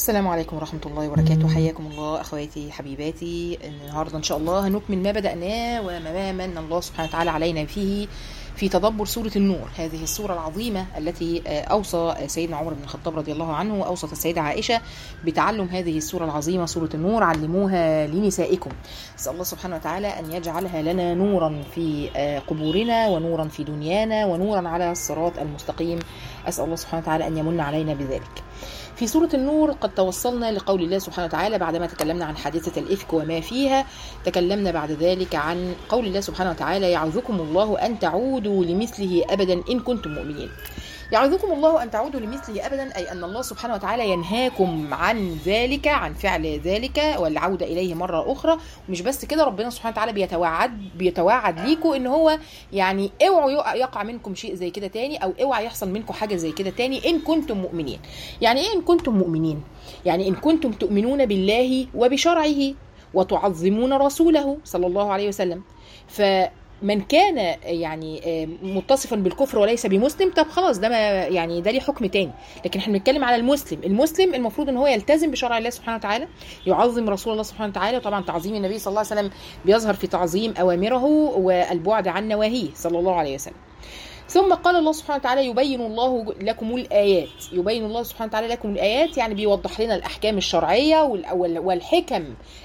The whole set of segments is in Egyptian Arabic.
السلام عليكم ورحمة الله وبركاته حياكم الله أخواتي حبيباتي النهاردة إن شاء الله هنكمل ما بدأناه وما من الله سبحانه وتعالى علينا فيه في تدبر سورة النور هذه السورة العظيمة التي أوصى سيدنا عمر بن الخطاب رضي الله عنه وأوصت السيدة عائشة بتعلم هذه السورة العظيمة سورة النور علموها لنسائكم أسأل الله سبحانه وتعالى أن يجعلها لنا نورا في قبورنا ونورا في دنيانا ونورا على الصراط المستقيم أسأل الله سبحانه وتعالى أن يمن علينا بذلك في سورة النور قد توصلنا لقول الله سبحانه وتعالى بعدما تكلمنا عن حادثة الإفك وما فيها تكلمنا بعد ذلك عن قول الله سبحانه وتعالى يعظكم الله أن تعودوا لمثله أبدا إن كنتم مؤمنين يعظكم الله أن تعودوا لمثله أبدا أي أن الله سبحانه وتعالى ينهاكم عن ذلك عن فعل ذلك والعودة إليه مرة أخرى ومش بس كده ربنا سبحانه وتعالى بيتوعد بيتوعد ليكم إن هو يعني اوعوا يقع منكم شيء زي كده تاني أو اوعى يحصل منكم حاجة زي كده تاني إن كنتم مؤمنين يعني إيه إن كنتم مؤمنين يعني إن كنتم تؤمنون بالله وبشرعه وتعظمون رسوله صلى الله عليه وسلم ف من كان يعني متصفا بالكفر وليس بمسلم طب خلاص ده ما يعني ده ليه حكم تاني لكن احنا بنتكلم على المسلم المسلم المفروض ان هو يلتزم بشرع الله سبحانه وتعالى يعظم رسول الله سبحانه وتعالى وطبعا تعظيم النبي صلى الله عليه وسلم بيظهر في تعظيم اوامره والبعد عن نواهيه صلى الله عليه وسلم ثم قال الله سبحانه وتعالى يبين الله لكم الآيات يبين الله سبحانه وتعالى لكم الآيات يعني بيوضح لنا الأحكام الشرعية والحكم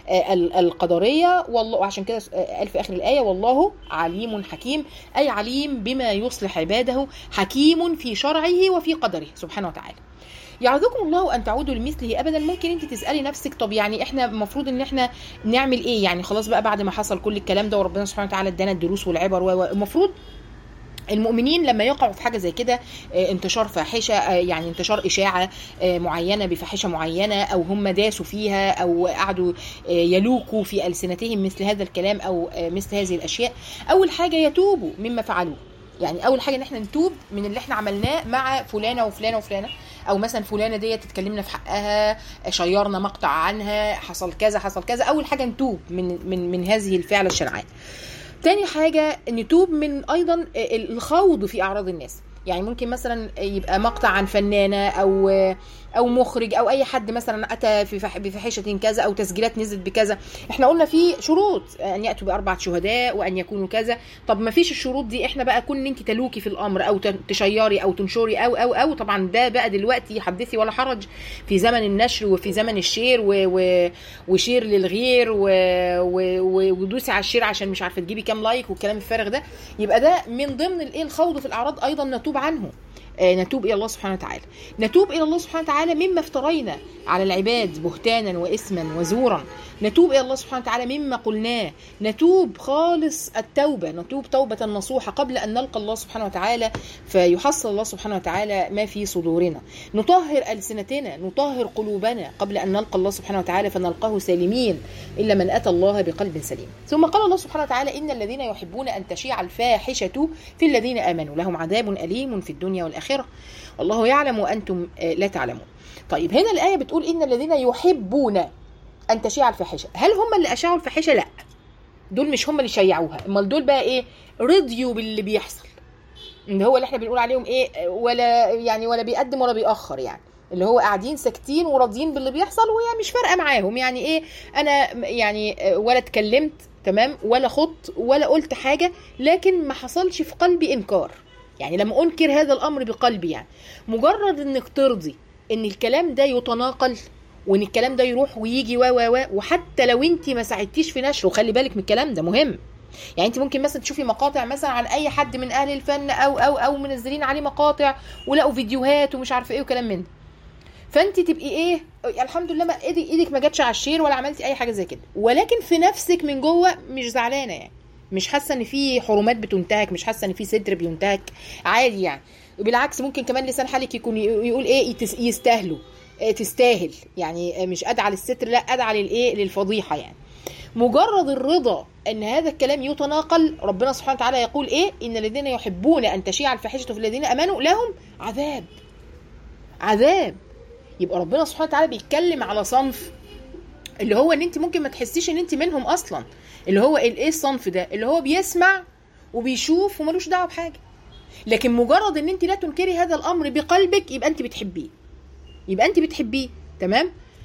القدرية والله وعشان كده قال في آخر الآية والله عليم حكيم أي عليم بما يصلح عباده حكيم في شرعه وفي قدره سبحانه وتعالى يعظكم الله ان تعودوا لمثله ابدا ممكن انت تسالي نفسك طب يعني احنا المفروض ان احنا نعمل ايه يعني خلاص بقى بعد ما حصل كل الكلام ده وربنا سبحانه وتعالى ادانا الدروس والعبر والمفروض المؤمنين لما يقعوا في حاجه زي كده انتشار فاحشه يعني انتشار اشاعه معينه بفاحشه معينه او هم داسوا فيها او قعدوا يلوكوا في السنتهم مثل هذا الكلام او مثل هذه الاشياء اول حاجه يتوبوا مما فعلوه يعني اول حاجه ان احنا نتوب من اللي احنا عملناه مع فلانه وفلانه وفلانه او مثلا فلانه ديت اتكلمنا في حقها شيرنا مقطع عنها حصل كذا حصل كذا اول حاجه نتوب من من من هذه الفعله الشنعاء تاني حاجة نتوب من أيضا الخوض في أعراض الناس يعني ممكن مثلا يبقى مقطع عن فنانة أو او مخرج او اي حد مثلا اتى في بفاحشه كذا او تسجيلات نزلت بكذا احنا قلنا في شروط ان ياتوا باربعه شهداء وان يكونوا كذا طب ما فيش الشروط دي احنا بقى كون انت تلوكي في الامر او تشيري او تنشري او او او طبعا ده بقى دلوقتي حدثي ولا حرج في زمن النشر وفي زمن الشير و و وشير للغير و و ودوسي على الشير عشان مش عارفه تجيبي كام لايك والكلام الفارغ ده يبقى ده من ضمن الايه الخوض في الاعراض ايضا نتوب عنه نتوب الى الله سبحانه وتعالى نتوب الى الله سبحانه وتعالى مما افترينا على العباد بهتانا واثما وزورا نتوب الى الله سبحانه وتعالى مما قلناه نتوب خالص التوبه نتوب توبه نصوحه قبل ان نلقى الله سبحانه وتعالى فيحصل الله سبحانه وتعالى ما في صدورنا نطهر السنتنا نطهر قلوبنا قبل ان نلقى الله سبحانه وتعالى فنلقاه سالمين الا من اتى الله بقلب سليم ثم قال الله سبحانه وتعالى ان الذين يحبون ان تشيع الفاحشه في الذين امنوا لهم عذاب اليم في الدنيا والاخره الآخرة والله يعلم وأنتم لا تعلمون طيب هنا الآية بتقول إن الذين يحبون أن تشيع الفاحشة هل هم اللي أشاعوا الفاحشة لا دول مش هم اللي شيعوها امال دول بقى ايه رضيوا باللي بيحصل ان هو اللي احنا بنقول عليهم ايه ولا يعني ولا بيقدم ولا بيأخر يعني اللي هو قاعدين ساكتين وراضيين باللي بيحصل وهي مش فارقه معاهم يعني ايه انا يعني ولا اتكلمت تمام ولا خضت ولا قلت حاجه لكن ما حصلش في قلبي انكار يعني لما انكر هذا الامر بقلبي يعني مجرد انك ترضي ان الكلام ده يتناقل وان الكلام ده يروح ويجي و و وحتى لو انت ما ساعدتيش في نشره خلي بالك من الكلام ده مهم يعني انت ممكن مثلا تشوفي مقاطع مثلا عن اي حد من اهل الفن او او او منزلين عليه مقاطع ولقوا فيديوهات ومش عارفه ايه وكلام من ده فانت تبقي ايه الحمد لله ما ايدك ايدك ما جاتش على الشير ولا عملتي اي حاجه زي كده ولكن في نفسك من جوه مش زعلانه يعني مش حاسه ان في حرمات بتنتهك مش حاسه ان في ستر بينتهك عادي يعني بالعكس ممكن كمان لسان حالك يكون يقول ايه يستاهلوا تستاهل يعني مش ادعى للستر لا ادعى للايه للفضيحه يعني مجرد الرضا ان هذا الكلام يتناقل ربنا سبحانه وتعالى يقول ايه ان الذين يحبون ان تشيع الفاحشه في الذين امنوا لهم عذاب عذاب يبقى ربنا سبحانه وتعالى بيتكلم على صنف اللي هو ان انت ممكن ما تحسيش ان انت منهم اصلا اللي هو الايه الصنف ده اللي هو بيسمع وبيشوف وملوش دعوه بحاجه لكن مجرد ان انت لا تنكري هذا الامر بقلبك يبقى انت بتحبيه يبقى انت بتحبيه تمام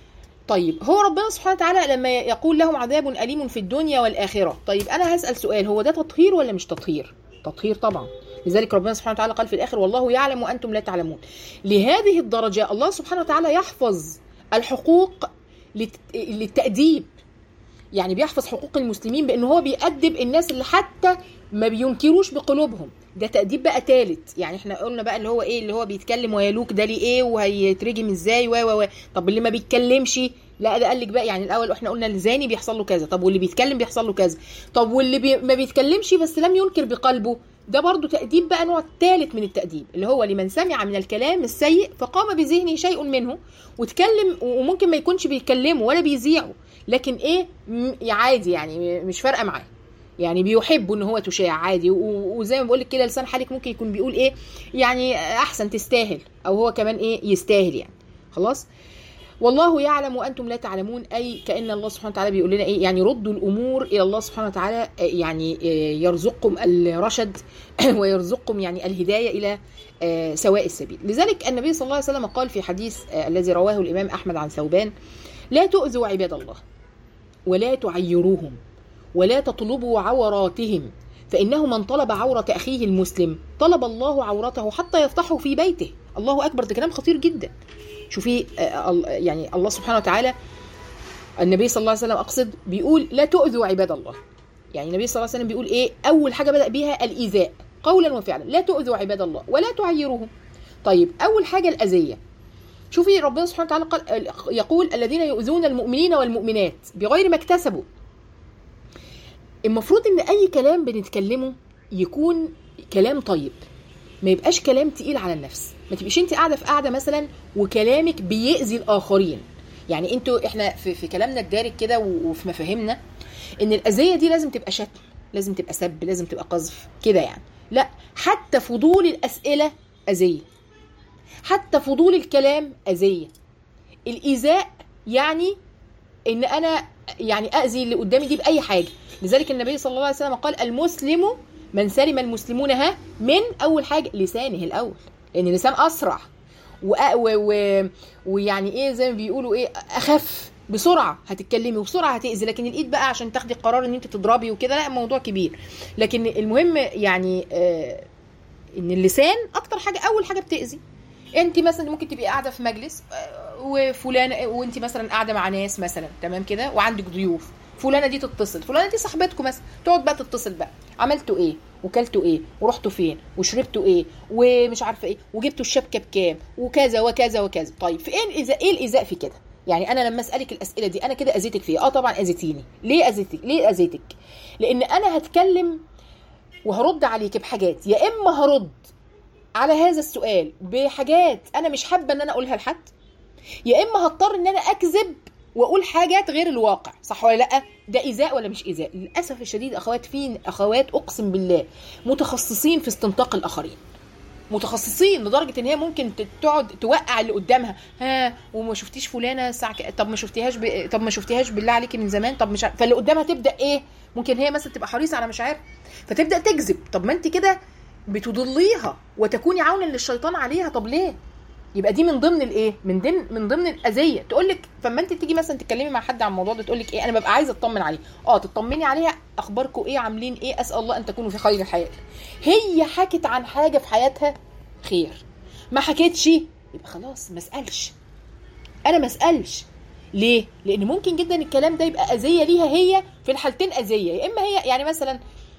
طيب هو ربنا سبحانه وتعالى لما يقول لهم عذاب أليم في الدنيا والآخرة طيب أنا هسأل سؤال هو ده تطهير ولا مش تطهير تطهير طبعا لذلك ربنا سبحانه وتعالى قال في الآخر والله يعلم وأنتم لا تعلمون لهذه الدرجة الله سبحانه وتعالى يحفظ الحقوق للت- للتأديب يعني بيحفظ حقوق المسلمين بأن هو بيأدب الناس اللي حتى ما بينكروش بقلوبهم ده تأديب بقى تالت يعني احنا قلنا بقى اللي هو ايه اللي هو بيتكلم ويلوك ده ليه ايه وهيترجم ازاي و و و طب اللي ما بيتكلمش لا ده قال لك بقى يعني الاول احنا قلنا الزاني بيحصل له كذا طب واللي بيتكلم بيحصل له كذا طب واللي بي ما بيتكلمش بس لم ينكر بقلبه ده برضو تأديب بقى نوع ثالث من التأديب اللي هو لمن سمع من الكلام السيء فقام بذهنه شيء منه وتكلم وممكن ما يكونش بيكلمه ولا بيذيعه لكن ايه م- عادي يعني مش فارقه معاه يعني بيحب ان هو تشاع عادي و- وزي ما بقول لك كده لسان حالك ممكن يكون بيقول ايه يعني احسن تستاهل او هو كمان ايه يستاهل يعني خلاص والله يعلم وانتم لا تعلمون اي كان الله سبحانه وتعالى بيقول لنا ايه يعني ردوا الامور الى الله سبحانه وتعالى آه، يعني آه، يرزقكم الرشد ويرزقكم يعني الهدايه الى آه، سواء السبيل لذلك النبي صلى الله عليه وسلم قال في حديث آه، الذي رواه الامام احمد عن ثوبان لا تؤذوا عباد الله ولا تعيروهم ولا تطلبوا عوراتهم فإنه من طلب عورة أخيه المسلم طلب الله عورته حتى يفضحه في بيته الله أكبر ده كلام خطير جدا شوفي آه، ال- يعني الله سبحانه وتعالى النبي صلى الله عليه وسلم أقصد بيقول لا تؤذوا عباد الله يعني النبي صلى الله عليه وسلم بيقول إيه أول حاجة بدأ بيها الإيذاء قولا وفعلا لا تؤذوا عباد الله ولا تعيروهم طيب أول حاجة الأذية شوفي ربنا سبحانه وتعالى قال يقول الذين يؤذون المؤمنين والمؤمنات بغير ما اكتسبوا المفروض ان اي كلام بنتكلمه يكون كلام طيب ما يبقاش كلام تقيل على النفس ما تبقيش انت قاعده في قاعده مثلا وكلامك بيأذي الاخرين يعني انتوا احنا في, في كلامنا الدارج كده و- وفي مفاهيمنا ان الاذيه دي لازم تبقى شتم لازم تبقى سب لازم تبقى قذف كده يعني لا حتى فضول الاسئله اذيه حتى فضول الكلام اذيه الايذاء يعني ان انا يعني اذي اللي قدامي دي باي حاجه لذلك النبي صلى الله عليه وسلم قال المسلم من سلم المسلمون ها من اول حاجه لسانه الاول لان اللسان اسرع وأ- و... و... ويعني ايه زي ما بيقولوا ايه اخف بسرعه هتتكلمي وبسرعه هتاذي لكن الايد بقى عشان تاخدي قرار ان انت تضربي وكده لا موضوع كبير لكن المهم يعني آه ان اللسان اكتر حاجه اول حاجه بتاذي انت مثلا ممكن تبقي قاعده في مجلس آه، وفلان وانت مثلا قاعده مع ناس مثلا تمام كده وعندك ضيوف فلانه دي تتصل فلانه دي صاحبتكم مثلا تقعد بقى تتصل بقى عملتوا ايه وكلتوا ايه ورحتوا فين وشربتوا ايه ومش عارفه ايه وجبتوا الشبكه بكام وكذا وكذا وكذا طيب في ايه الايذاء ايه الايذاء في كده يعني انا لما اسالك الاسئله دي انا كده اذيتك في إيه؟ اه طبعا اذيتيني ليه اذيتك ليه اذيتك لان انا هتكلم وهرد عليك بحاجات يا اما هرد على هذا السؤال بحاجات انا مش حابه ان انا اقولها لحد يا اما هضطر ان انا اكذب واقول حاجات غير الواقع صح ولا لا ده ايذاء ولا مش ايذاء للاسف الشديد اخوات في اخوات اقسم بالله متخصصين في استنطاق الاخرين متخصصين لدرجه ان هي ممكن ت- تقعد توقع اللي قدامها ها وما شفتيش فلانه الساعه ك- طب ما شفتيهاش ب... طب ما شفتيهاش بالله عليكي من زمان طب مش ع- فاللي قدامها تبدا ايه ممكن هي مثلا تبقى حريصه على مشاعرها فتبدا تكذب طب ما انت كده بتضليها وتكوني عونا للشيطان عليها طب ليه يبقى دي من ضمن الايه من ضمن من ضمن الاذيه تقول لك فما انت تيجي مثلا تتكلمي مع حد عن الموضوع ده تقول لك ايه انا ببقى عايزه اطمن عليه اه تطمني عليها اخباركم ايه عاملين ايه اسال الله ان تكونوا في خير الحياه هي حكت عن حاجه في حياتها خير ما حكتش يبقى خلاص ما اسالش انا ما اسالش ليه لان ممكن جدا الكلام ده يبقى اذيه ليها هي في الحالتين اذيه يا اما هي يعني مثلا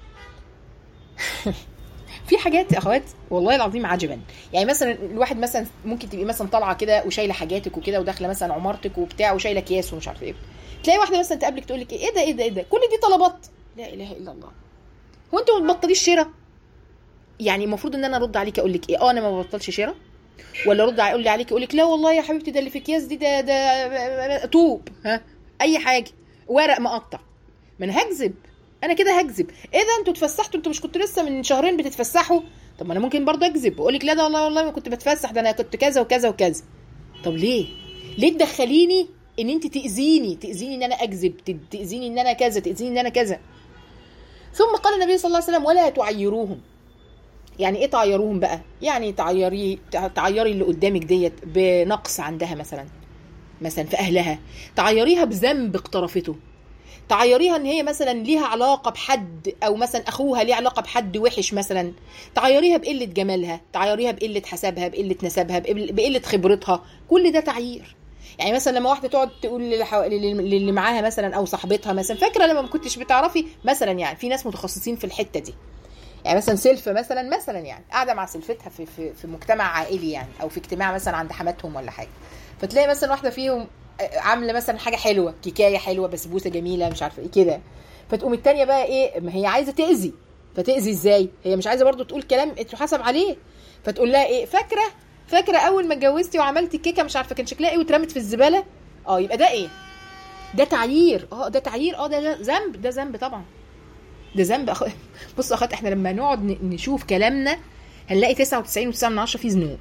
في حاجات يا اخوات والله العظيم عجبا يعني مثلا الواحد مثلا ممكن تبقي مثلا طالعه كده وشايله حاجاتك وكده وداخله مثلا عمارتك وبتاع وشايله اكياس ومش عارفه ايه تلاقي واحده مثلا تقابلك تقول لك ايه ده ايه ده ايه ده كل دي طلبات لا اله الا الله هو انت ما بتبطليش شراء يعني المفروض ان انا ارد عليك اقول لك ايه اه انا ما ببطلش شراء ولا ارد اقول لي عليك اقول لك لا والله يا حبيبتي ده اللي في اكياس دي ده ده طوب ها اي حاجه ورق مقطع ما انا هكذب انا كده هكذب ايه ده انتوا اتفسحتوا انتوا مش كنتوا لسه من شهرين بتتفسحوا طب ما انا ممكن برضه اكذب واقول لك لا ده والله والله ما كنت بتفسح ده انا كنت كذا وكذا وكذا طب ليه ليه تدخليني ان انت تاذيني تاذيني ان انا اكذب ت- تاذيني ان انا كذا تاذيني ان انا كذا ثم قال النبي صلى الله عليه وسلم ولا تعيروهم يعني ايه تعيروهم بقى يعني تعيري تعيري اللي قدامك ديت بنقص عندها مثلا مثلا في اهلها تعيريها بذنب اقترفته تعيريها ان هي مثلا ليها علاقه بحد او مثلا اخوها ليه علاقه بحد وحش مثلا تعيريها بقله جمالها تعيريها بقله حسابها بقله نسبها بقل- بقله خبرتها كل ده تعيير يعني مثلا لما واحده تقعد تقول للي حو- للي للي معاها مثلا او صاحبتها مثلا فاكره لما ما كنتش بتعرفي مثلا يعني في ناس متخصصين في الحته دي يعني مثلا سلفة مثلا مثلا يعني قاعده مع سلفتها في في في مجتمع عائلي يعني او في اجتماع مثلا عند حماتهم ولا حاجه فتلاقي مثلا واحده فيهم عامله مثلا حاجه حلوه كيكايه حلوه بسبوسه جميله مش عارفه ايه كده فتقوم التانيه بقى ايه ما هي عايزه تاذي فتاذي ازاي هي مش عايزه برضو تقول كلام تحاسب عليه فتقول لها ايه فاكره فاكره اول ما اتجوزتي وعملتي الكيكه مش عارفه كان شكلها ايه واترمت في الزباله اه يبقى ده ايه ده تعيير اه ده تعيير اه ده ده ذنب ده ذنب طبعا ده ذنب أخ... بص يا اخوات احنا لما نقعد ن- نشوف كلامنا هنلاقي 99.9 من عشرة فيه ذنوب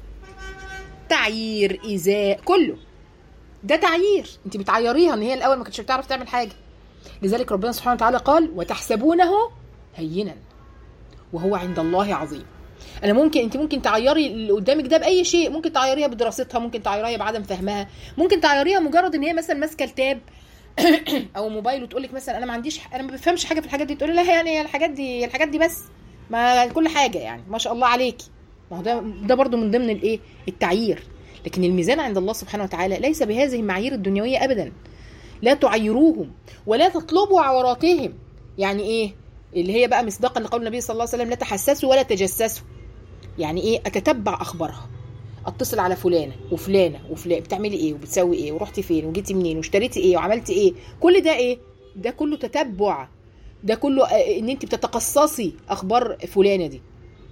تعيير ايذاء كله ده تعيير انت بتعيريها ان هي الاول ما كانتش بتعرف تعمل حاجه لذلك ربنا سبحانه وتعالى قال وتحسبونه هينا وهو عند الله عظيم انا ممكن انت ممكن تعيري اللي قدامك ده باي شيء ممكن تعيريها بدراستها ممكن تعيريها بعدم فهمها ممكن تعيريها مجرد ان هي مثلا ماسكه التاب او موبايل وتقول لك مثلا انا ما عنديش انا ما بفهمش حاجه في الحاجات دي تقول لها يعني هي الحاجات دي الحاجات دي بس ما كل حاجه يعني ما شاء الله عليكي ما هو ده ده برضو من ضمن الايه التعيير لكن الميزان عند الله سبحانه وتعالى ليس بهذه المعايير الدنيويه ابدا لا تعيروهم ولا تطلبوا عوراتهم يعني ايه اللي هي بقى مصداقا لقول النبي صلى الله عليه وسلم لا تحسسوا ولا تجسسوا يعني ايه اتتبع اخبارها اتصل على فلانه وفلانه وفلان بتعملي ايه وبتسوي ايه ورحتي فين وجيتي منين واشتريتي ايه وعملتي ايه كل ده ايه ده كله تتبع ده كله آه، ان انت بتتقصصي اخبار فلانه دي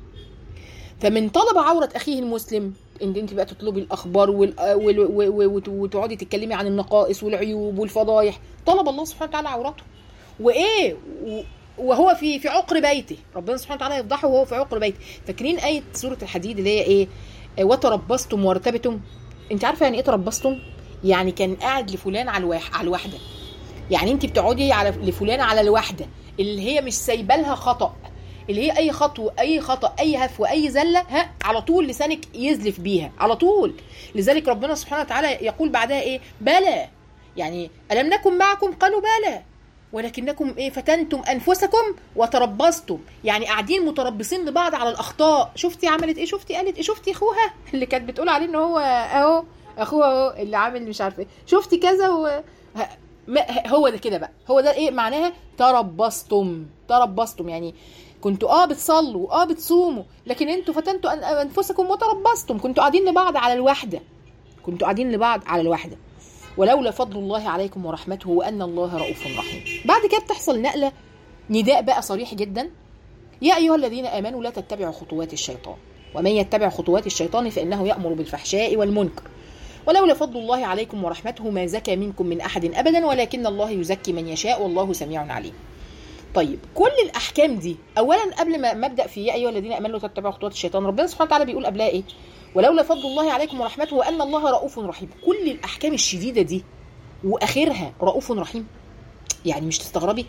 فمن طلب عورة أخيه المسلم إن أنت بقى تطلبي الأخبار وال... وال... و- و- وت- وتقعدي تتكلمي عن النقائص والعيوب والفضايح طلب الله سبحانه وتعالى عورته وإيه و- وهو في في عقر بيته ربنا سبحانه وتعالى يفضحه وهو في عقر بيته فاكرين آية سورة الحديد اللي هي إيه آه، وتربصتم وارتبتم أنت عارفة يعني إيه تربصتم يعني كان قاعد لفلان على الواح... على الواحدة يعني أنت بتقعدي على لفلان على الواحدة اللي هي مش سايبه لها خطأ اللي هي اي خطوه اي خطا اي هفوه اي زله ها على طول لسانك يزلف بيها على طول لذلك ربنا سبحانه وتعالى يقول بعدها ايه بلى يعني الم نكن معكم قالوا بلى ولكنكم ايه فتنتم انفسكم وتربصتم يعني قاعدين متربصين لبعض على الاخطاء شفتي عملت ايه شفتي قالت ايه شفتي اخوها اللي كانت بتقول عليه ان هو اهو اخوها اهو اللي عامل مش عارفه ايه شفتي كذا و... ه- ما- هو ده كده بقى هو ده ايه معناها تربصتم تربصتم يعني كنتوا اه بتصلوا اه بتصوموا لكن انتوا فتنتوا أن- انفسكم وتربصتم كنتوا قاعدين لبعض على الوحده كنتوا قاعدين لبعض على الوحده ولولا فضل الله عليكم ورحمته وان الله رؤوف رحيم بعد كده بتحصل نقله نداء بقى صريح جدا يا ايها الذين امنوا لا تتبعوا خطوات الشيطان ومن يتبع خطوات الشيطان فانه يامر بالفحشاء والمنكر ولولا فضل الله عليكم ورحمته ما زكى منكم من احد ابدا ولكن الله يزكي من يشاء والله سميع عليم طيب كل الاحكام دي اولا قبل ما مبدا في يا ايها الذين امنوا لا تتبعوا خطوات الشيطان ربنا سبحانه وتعالى بيقول قبلها ايه ولولا فضل الله عليكم ورحمته وان الله رؤوف رحيم كل الاحكام الشديده دي واخرها رؤوف رحيم يعني مش تستغربي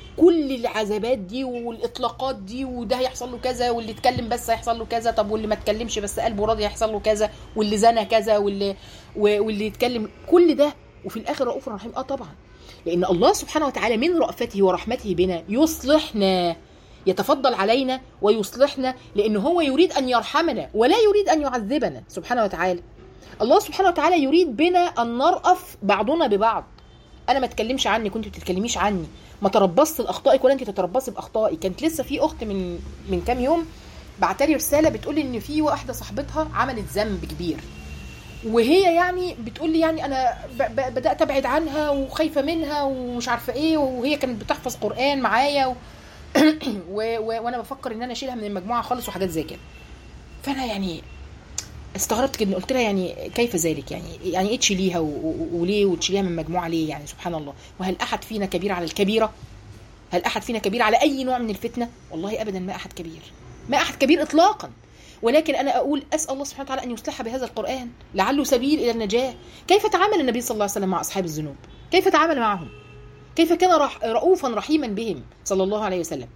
كل العذابات دي والاطلاقات دي وده هيحصل له كذا واللي اتكلم بس هيحصل له كذا طب واللي ما اتكلمش بس قلبه راضي هيحصل له كذا واللي زنى كذا واللي و- واللي يتكلم كل ده وفي الاخر رؤوف رحيم اه طبعا لان الله سبحانه وتعالى من رأفته ورحمته بنا يصلحنا يتفضل علينا ويصلحنا لان هو يريد ان يرحمنا ولا يريد ان يعذبنا سبحانه وتعالى الله سبحانه وتعالى يريد بنا ان نرأف بعضنا ببعض انا ما اتكلمش عنك وانت ما تتكلميش عني ما تربصت لاخطائك ولا انت تتربصي باخطائي كانت لسه في اخت من من كام يوم بعتلي رساله بتقول لي ان في واحده صاحبتها عملت ذنب كبير وهي يعني بتقول لي يعني انا ب- ب- بدات ابعد عنها وخايفه منها ومش عارفه ايه وهي كانت بتحفظ قران معايا و... و... و... وانا بفكر ان انا اشيلها من المجموعه خالص وحاجات زي كده فانا يعني استغربت جدا قلت لها يعني كيف ذلك يعني يعني ايه تشيليها و... و... وليه وتشيليها من مجموعه ليه يعني سبحان الله وهل احد فينا كبير على الكبيره هل احد فينا كبير على اي نوع من الفتنه والله ابدا ما احد كبير ما احد كبير اطلاقا ولكن انا اقول اسال الله سبحانه وتعالى ان يصلحها بهذا القران لعله سبيل الى النجاه كيف تعامل النبي صلى الله عليه وسلم مع اصحاب الذنوب كيف تعامل معهم كيف كان رح... رؤوفا رحيما بهم صلى الله عليه وسلم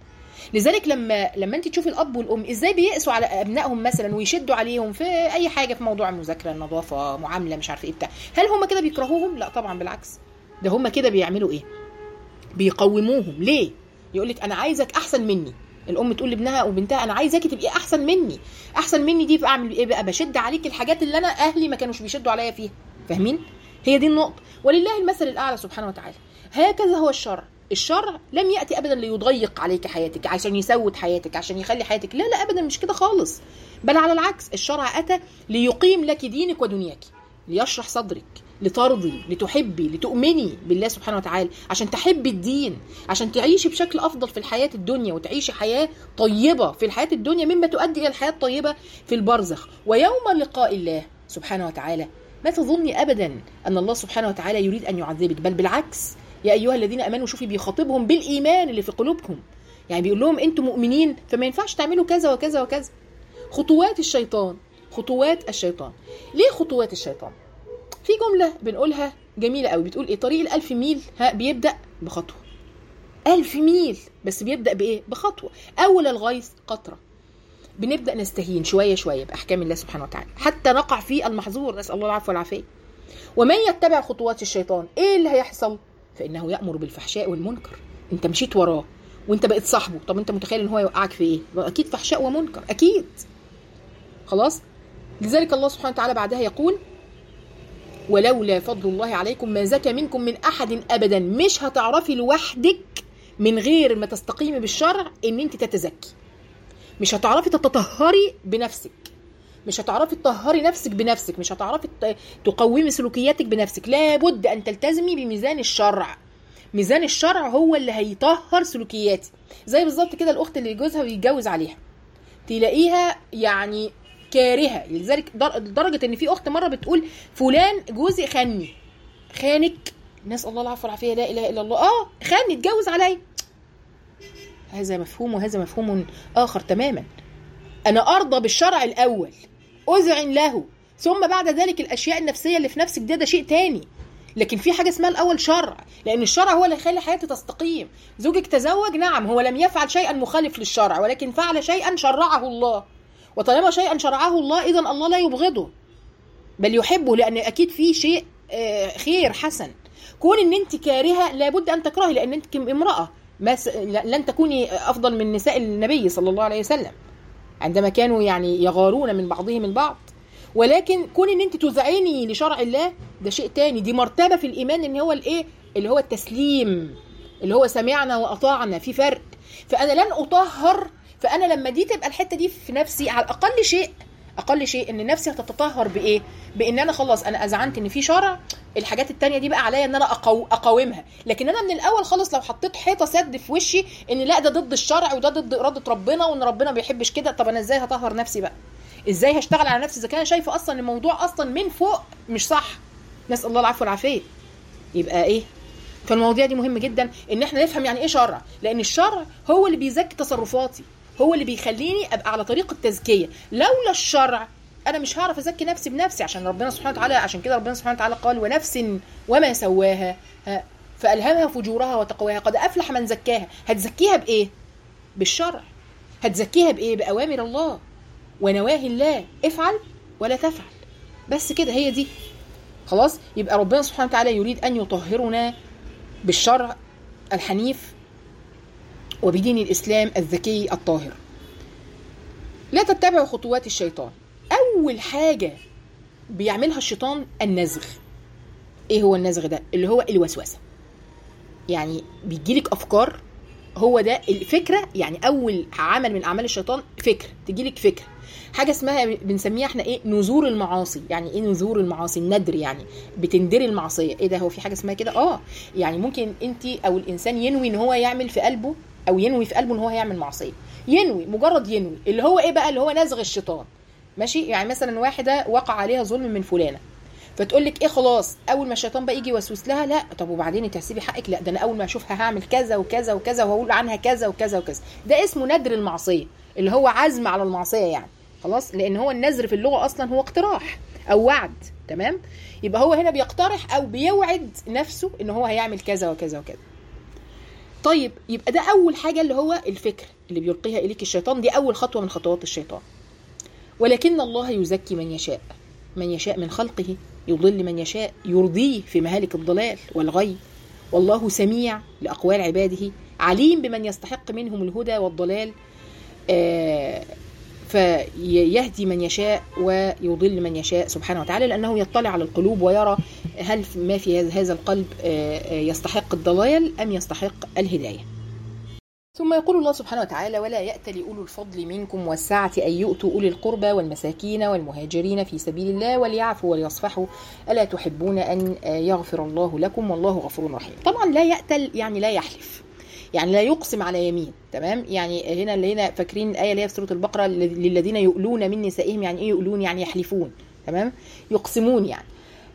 لذلك لما لما انت تشوفي الاب والام ازاي بيقسوا على ابنائهم مثلا ويشدوا عليهم في اي حاجه في موضوع المذاكره النظافه معامله مش عارفه ايه بتاع هل هم كده بيكرهوهم لا طبعا بالعكس ده هم كده بيعملوا ايه بيقوموهم ليه يقول لك انا عايزك احسن مني الام تقول لابنها وبنتها انا عايزاكي تبقي احسن مني احسن مني دي بعمل ايه بقى بشد عليك الحاجات اللي انا اهلي ما كانوش بيشدوا عليا فيها فاهمين هي دي النقطه ولله المثل الاعلى سبحانه وتعالى هكذا هو الشرع الشرع لم ياتي ابدا ليضيق عليك حياتك عشان يسود حياتك عشان يخلي حياتك لا لا ابدا مش كده خالص بل على العكس الشرع اتى ليقيم لك دينك ودنياك ليشرح صدرك لترضي لتحبي لتؤمني بالله سبحانه وتعالى عشان تحبي الدين عشان تعيشي بشكل افضل في الحياه الدنيا وتعيشي حياه طيبه في الحياه الدنيا مما تؤدي الى الحياه الطيبه في البرزخ ويوم لقاء الله سبحانه وتعالى ما تظني ابدا ان الله سبحانه وتعالى يريد ان يعذبك بل بالعكس يا ايها الذين امنوا شوفي بيخاطبهم بالايمان اللي في قلوبكم يعني بيقول لهم انتم مؤمنين فما ينفعش تعملوا كذا وكذا وكذا خطوات الشيطان خطوات الشيطان ليه خطوات الشيطان في جملة بنقولها جميلة قوي بتقول ايه طريق الألف ميل ها بيبدأ بخطوة ألف ميل بس بيبدأ بإيه بخطوة أول الغيث قطرة بنبدأ نستهين شوية شوية بأحكام الله سبحانه وتعالى حتى نقع في المحظور نسأل الله العفو والعافية ومن يتبع خطوات الشيطان ايه اللي هيحصل فإنه يأمر بالفحشاء والمنكر انت مشيت وراه وانت بقيت صاحبه طب انت متخيل ان هو يوقعك في ايه اكيد فحشاء ومنكر اكيد خلاص لذلك الله سبحانه وتعالى بعدها يقول ولولا فضل الله عليكم ما زكى منكم من احد ابدا مش هتعرفي لوحدك من غير ما تستقيمي بالشرع ان انت تتزكي مش هتعرفي تتطهري بنفسك مش هتعرفي تطهري نفسك بنفسك مش هتعرفي تقومي سلوكياتك بنفسك لابد ان تلتزمي بميزان الشرع ميزان الشرع هو اللي هيطهر سلوكياتي زي بالظبط كده الاخت اللي جوزها بيتجوز عليها تلاقيها يعني كارهه لذلك لدرجه ان في اخت مره بتقول فلان جوزي خاني خانك نسال الله العفو والعافيه لا اله الا الله اه خاني اتجوز عليا هذا مفهوم وهذا مفهوم اخر تماما انا ارضى بالشرع الاول اذعن له ثم بعد ذلك الاشياء النفسيه اللي في نفسك ده ده شيء تاني لكن في حاجه اسمها الاول شرع لان الشرع هو اللي يخلي حياتي تستقيم زوجك تزوج نعم هو لم يفعل شيئا مخالف للشرع ولكن فعل شيئا شرعه الله وطالما شيئا شرعه الله اذا الله لا يبغضه بل يحبه لان اكيد في شيء خير حسن كون ان انت كارهه لابد ان تكرهي لان انت امراه ما لن تكوني افضل من نساء النبي صلى الله عليه وسلم عندما كانوا يعني يغارون من بعضهم البعض ولكن كون ان انت تذعني لشرع الله ده شيء تاني دي مرتبه في الايمان ان هو الايه اللي هو التسليم اللي هو سمعنا واطعنا في فرق فانا لن اطهر فانا لما دي تبقى الحته دي في نفسي على اقل شيء اقل شيء ان نفسي هتتطهر بايه بان انا خلاص انا اذعنت ان في شرع الحاجات التانية دي بقى عليا ان انا أقو... اقاومها لكن انا من الاول خالص لو حطيت حيطه سد في وشي ان لا ده ضد الشرع وده ضد اراده ربنا وان ربنا ما بيحبش كده طب انا ازاي هطهر نفسي بقى ازاي هشتغل على نفسي اذا كان شايفه اصلا الموضوع اصلا من فوق مش صح نسال الله العفو والعافيه يبقى ايه فالمواضيع دي مهم جدا ان احنا نفهم يعني ايه شرع لان الشرع هو اللي بيزكي تصرفاتي هو اللي بيخليني ابقى على طريق التزكيه لولا الشرع انا مش هعرف ازكي نفسي بنفسي عشان ربنا سبحانه وتعالى عشان كده ربنا سبحانه وتعالى قال ونفس وما سواها فالهمها فجورها وتقواها قد افلح من زكاها هتزكيها بايه بالشرع هتزكيها بايه باوامر الله ونواهي الله افعل ولا تفعل بس كده هي دي خلاص يبقى ربنا سبحانه وتعالى يريد ان يطهرنا بالشرع الحنيف وبدين الاسلام الذكي الطاهر لا تتبعوا خطوات الشيطان اول حاجه بيعملها الشيطان النزغ ايه هو النزغ ده اللي هو الوسوسه يعني بيجيلك افكار هو ده الفكره يعني اول عمل من اعمال الشيطان فكر تجيلك فكره حاجه اسمها بنسميها احنا ايه نذور المعاصي يعني ايه نذور المعاصي الندر يعني بتندري المعصيه ايه ده هو في حاجه اسمها كده اه يعني ممكن انت او الانسان ينوي ان هو يعمل في قلبه او ينوي في قلبه ان هو هيعمل معصيه ينوي مجرد ينوي اللي هو ايه بقى اللي هو نزغ الشيطان ماشي يعني مثلا واحده وقع عليها ظلم من فلانه فتقول لك ايه خلاص اول ما الشيطان بقى يجي يوسوس لها لا طب وبعدين انت هتسيبي حقك لا ده انا اول ما اشوفها هعمل كذا وكذا وكذا وهقول عنها كذا وكذا وكذا ده اسمه ندر المعصيه اللي هو عزم على المعصيه يعني خلاص لان هو النذر في اللغه اصلا هو اقتراح او وعد تمام يبقى هو هنا بيقترح او بيوعد نفسه ان هو هيعمل كذا وكذا وكذا طيب يبقى ده اول حاجه اللي هو الفكر اللي بيلقيها اليك الشيطان دي اول خطوه من خطوات الشيطان ولكن الله يزكي من يشاء من يشاء من خلقه يضل من يشاء يرضيه في مهالك الضلال والغي والله سميع لاقوال عباده عليم بمن يستحق منهم الهدى والضلال آه فيهدي من يشاء ويضل من يشاء سبحانه وتعالى لأنه يطلع على القلوب ويرى هل ما في هذا القلب يستحق الضلال أم يستحق الهداية ثم يقول الله سبحانه وتعالى ولا يأتل أولو الفضل منكم والسعة أن يؤتوا أولي القربى والمساكين والمهاجرين في سبيل الله وليعفوا وليصفحوا ألا تحبون أن يغفر الله لكم والله غفور رحيم طبعا لا يأتل يعني لا يحلف يعني لا يقسم على يمين تمام يعني هنا اللي هنا فاكرين الايه اللي هي في سوره البقره للذين يؤلون من نسائهم يعني ايه يؤلون يعني يحلفون تمام يقسمون يعني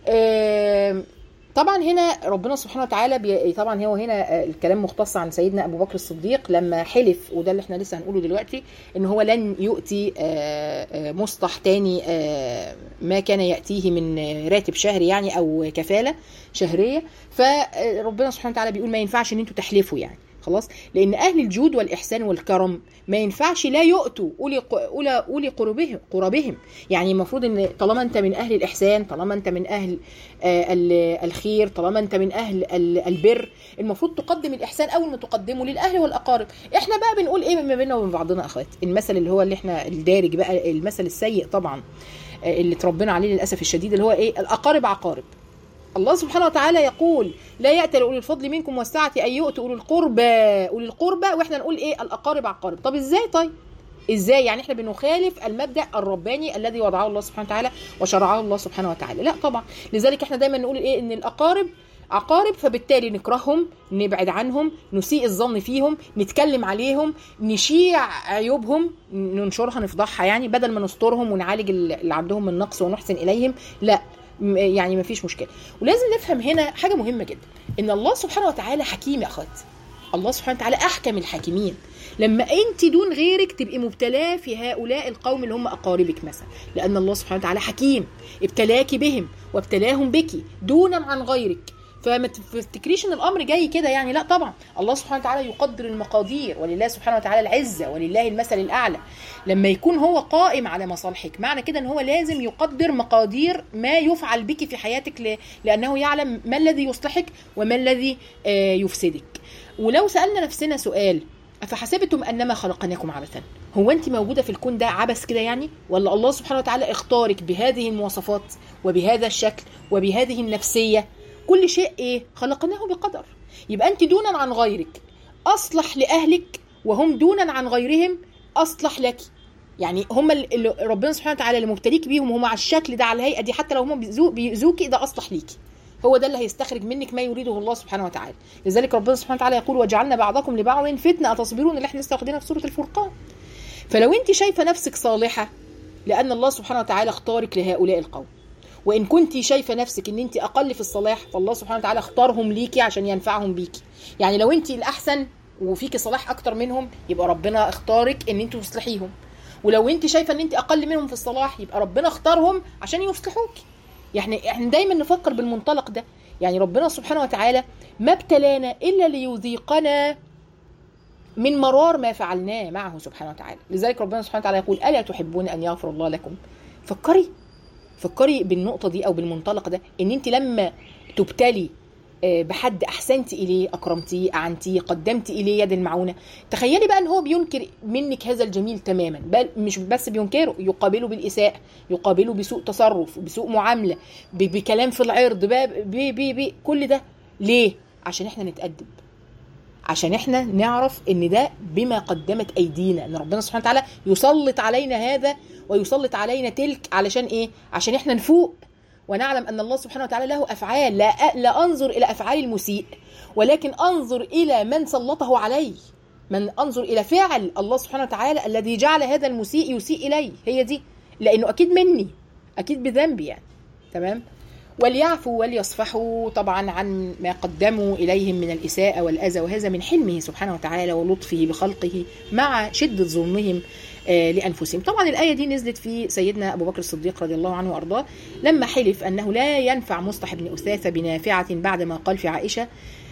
آه طبعا هنا ربنا سبحانه وتعالى بي... طبعا هو هنا الكلام مختص عن سيدنا ابو بكر الصديق لما حلف وده اللي احنا لسه هنقوله دلوقتي ان هو لن يؤتي مصطح تاني ما كان ياتيه من راتب شهري يعني او كفاله شهريه فربنا سبحانه وتعالى بيقول ما ينفعش ان انتوا تحلفوا يعني خلاص لان اهل الجود والاحسان والكرم ما ينفعش لا يؤتوا اولي اولى اولي قربهم قربهم يعني المفروض ان طالما انت من اهل الاحسان طالما انت من اهل الخير طالما انت من اهل البر المفروض تقدم الاحسان اول ما تقدمه للاهل والاقارب احنا بقى بنقول ايه ما بيننا وبين بعضنا اخوات المثل اللي هو اللي احنا الدارج بقى المثل السيء طبعا اللي اتربينا عليه للاسف الشديد اللي هو ايه الاقارب عقارب الله سبحانه وتعالى يقول لا يأتل أولي الفضل منكم والسعة أن يؤتوا أولي القربى أولي القربى وإحنا نقول إيه الأقارب عقارب طب إزاي طيب ازاي يعني احنا بنخالف المبدا الرباني الذي وضعه الله سبحانه وتعالى وشرعه الله سبحانه وتعالى لا طبعا لذلك احنا دايما نقول ايه ان الاقارب عقارب فبالتالي نكرههم نبعد عنهم نسيء الظن فيهم نتكلم عليهم نشيع عيوبهم ننشرها نفضحها يعني بدل ما نسترهم ونعالج اللي عندهم من نقص ونحسن اليهم لا يعني ما فيش مشكله ولازم نفهم هنا حاجه مهمه جدا ان الله سبحانه وتعالى حكيم يا اخوات الله سبحانه وتعالى احكم الحاكمين لما انت دون غيرك تبقي مبتلاه في هؤلاء القوم اللي هم اقاربك مثلا لان الله سبحانه وتعالى حكيم ابتلاك بهم وابتلاهم بك دونا عن غيرك فما تفتكريش ان الامر جاي كده يعني لا طبعا الله سبحانه وتعالى يقدر المقادير ولله سبحانه وتعالى العزه ولله المثل الاعلى لما يكون هو قائم على مصالحك معنى كده ان هو لازم يقدر مقادير ما يفعل بك في حياتك ل... لانه يعلم ما الذي يصلحك وما الذي آه يفسدك ولو سالنا نفسنا سؤال افحسبتم انما خلقناكم عبثا هو انت موجوده في الكون ده عبث كده يعني ولا الله سبحانه وتعالى اختارك بهذه المواصفات وبهذا الشكل وبهذه النفسيه كل شيء ايه خلقناه بقدر يبقى انت دونا عن غيرك اصلح لاهلك وهم دونا عن غيرهم اصلح لك يعني هم اللي ربنا سبحانه وتعالى اللي مبتليك بيهم هم على الشكل ده على الهيئه دي حتى لو هم بيؤذوكي ده اصلح ليكي هو ده اللي هيستخرج منك ما يريده الله سبحانه وتعالى لذلك ربنا سبحانه وتعالى يقول وجعلنا بعضكم لبعض فتنه اتصبرون اللي احنا لسه واخدينها في سوره الفرقان فلو انت شايفه نفسك صالحه لان الله سبحانه وتعالى اختارك لهؤلاء القوم وان كنت شايفه نفسك ان انت اقل في الصلاح فالله سبحانه وتعالى اختارهم ليكي عشان ينفعهم بيكي يعني لو انت الاحسن وفيكي صلاح اكتر منهم يبقى ربنا اختارك ان انت تصلحيهم ولو انت شايفه ان انت اقل منهم في الصلاح يبقى ربنا اختارهم عشان يصلحوكي يعني احنا دايما نفكر بالمنطلق ده يعني ربنا سبحانه وتعالى ما ابتلانا الا ليذيقنا من مرار ما فعلناه معه سبحانه وتعالى لذلك ربنا سبحانه وتعالى يقول الا تحبون ان يغفر الله لكم فكري فكري بالنقطه دي او بالمنطلق ده ان انت لما تبتلي بحد احسنت اليه اكرمتيه اعنتيه قدمت اليه يد المعونه تخيلي بقى ان هو بينكر منك هذا الجميل تماما بل مش بس بينكره يقابله بالاساءه يقابله بسوء تصرف بسوء معامله بكلام في العرض بي بي بي كل ده ليه عشان احنا نتادب عشان احنا نعرف ان ده بما قدمت ايدينا ان ربنا سبحانه وتعالى يسلط علينا هذا ويسلط علينا تلك علشان ايه عشان احنا نفوق ونعلم ان الله سبحانه وتعالى له افعال لا لا انظر الى افعال المسيء ولكن انظر الى من سلطه علي من انظر الى فعل الله سبحانه وتعالى الذي جعل هذا المسيء يسيء الي هي دي لانه اكيد مني اكيد بذنبي يعني تمام وليعفوا وليصفحوا طبعا عن ما قدموا اليهم من الاساءه والاذى وهذا من حلمه سبحانه وتعالى ولطفه بخلقه مع شده ظلمهم لانفسهم طبعا الايه دي نزلت في سيدنا ابو بكر الصديق رضي الله عنه وارضاه لما حلف انه لا ينفع مصطح بن اثاثه بنافعه بعد ما قال في عائشه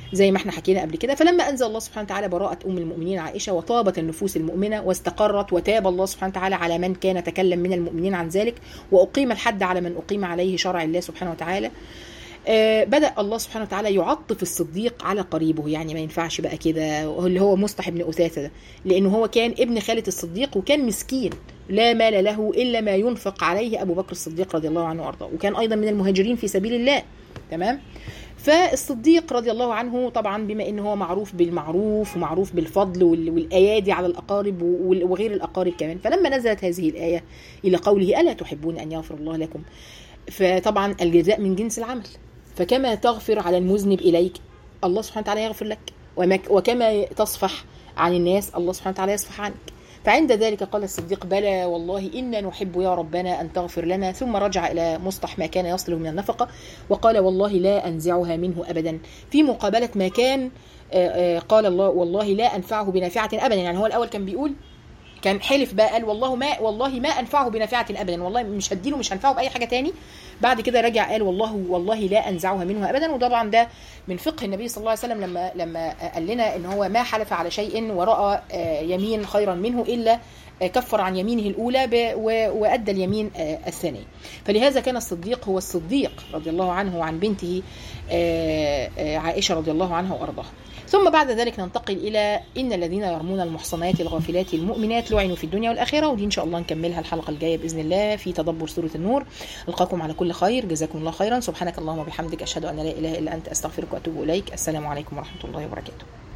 زي ما احنا حكينا قبل كده فلما انزل الله سبحانه وتعالى براءه ام المؤمنين عائشه وطابت النفوس المؤمنه واستقرت وتاب الله سبحانه وتعالى على من كان تكلم من المؤمنين عن ذلك واقيم الحد على من اقيم عليه شرع الله سبحانه وتعالى آه، بدأ الله سبحانه وتعالى يعطف الصديق على قريبه يعني ما ينفعش بقى كده اللي هو مصطح بن أثاثة ده لأنه هو كان ابن خالة الصديق وكان مسكين لا مال له إلا ما ينفق عليه أبو بكر الصديق رضي الله عنه وأرضاه وكان أيضا من المهاجرين في سبيل الله تمام فالصديق رضي الله عنه طبعا بما انه هو معروف بالمعروف ومعروف بالفضل وال- والايادي على الاقارب وال- وغير الاقارب كمان فلما نزلت هذه الايه الى قوله الا تحبون ان يغفر الله لكم فطبعا الجزاء من جنس العمل فكما تغفر على المذنب اليك الله سبحانه وتعالى يغفر لك وما- وكما تصفح عن الناس الله سبحانه وتعالى يصفح عنك فعند ذلك قال الصديق بلى والله إنا نحب يا ربنا أن تغفر لنا ثم رجع إلى مصطح ما كان يصله من النفقة وقال والله لا أنزعها منه أبدا في مقابلة ما كان آه، آه، قال الله والله لا أنفعه بنافعة أبدا يعني هو الأول كان بيقول كان حلف بقى قال والله ما والله ما انفعه بنافعه ابدا والله مش هديله مش هنفعه باي حاجه تاني بعد كده رجع قال والله والله لا انزعها منه ابدا وطبعا ده من فقه النبي صلى الله عليه وسلم لما لما قال لنا ان هو ما حلف على شيء وراى آه، يمين خيرا منه الا آه، كفر عن يمينه الاولى ب- و- وادى اليمين آه، الثانيه فلهذا كان الصديق هو الصديق رضي الله عنه وعن بنته آه، آه، عائشه رضي الله عنها وارضاها ثم بعد ذلك ننتقل الى ان الذين يرمون المحصنات الغافلات المؤمنات لعنوا في الدنيا والاخره ودي ان شاء الله نكملها الحلقه الجايه باذن الله في تدبر سوره النور القاكم على كل خير جزاكم الله خيرا سبحانك اللهم وبحمدك اشهد ان لا اله الا انت استغفرك واتوب اليك السلام عليكم ورحمه الله وبركاته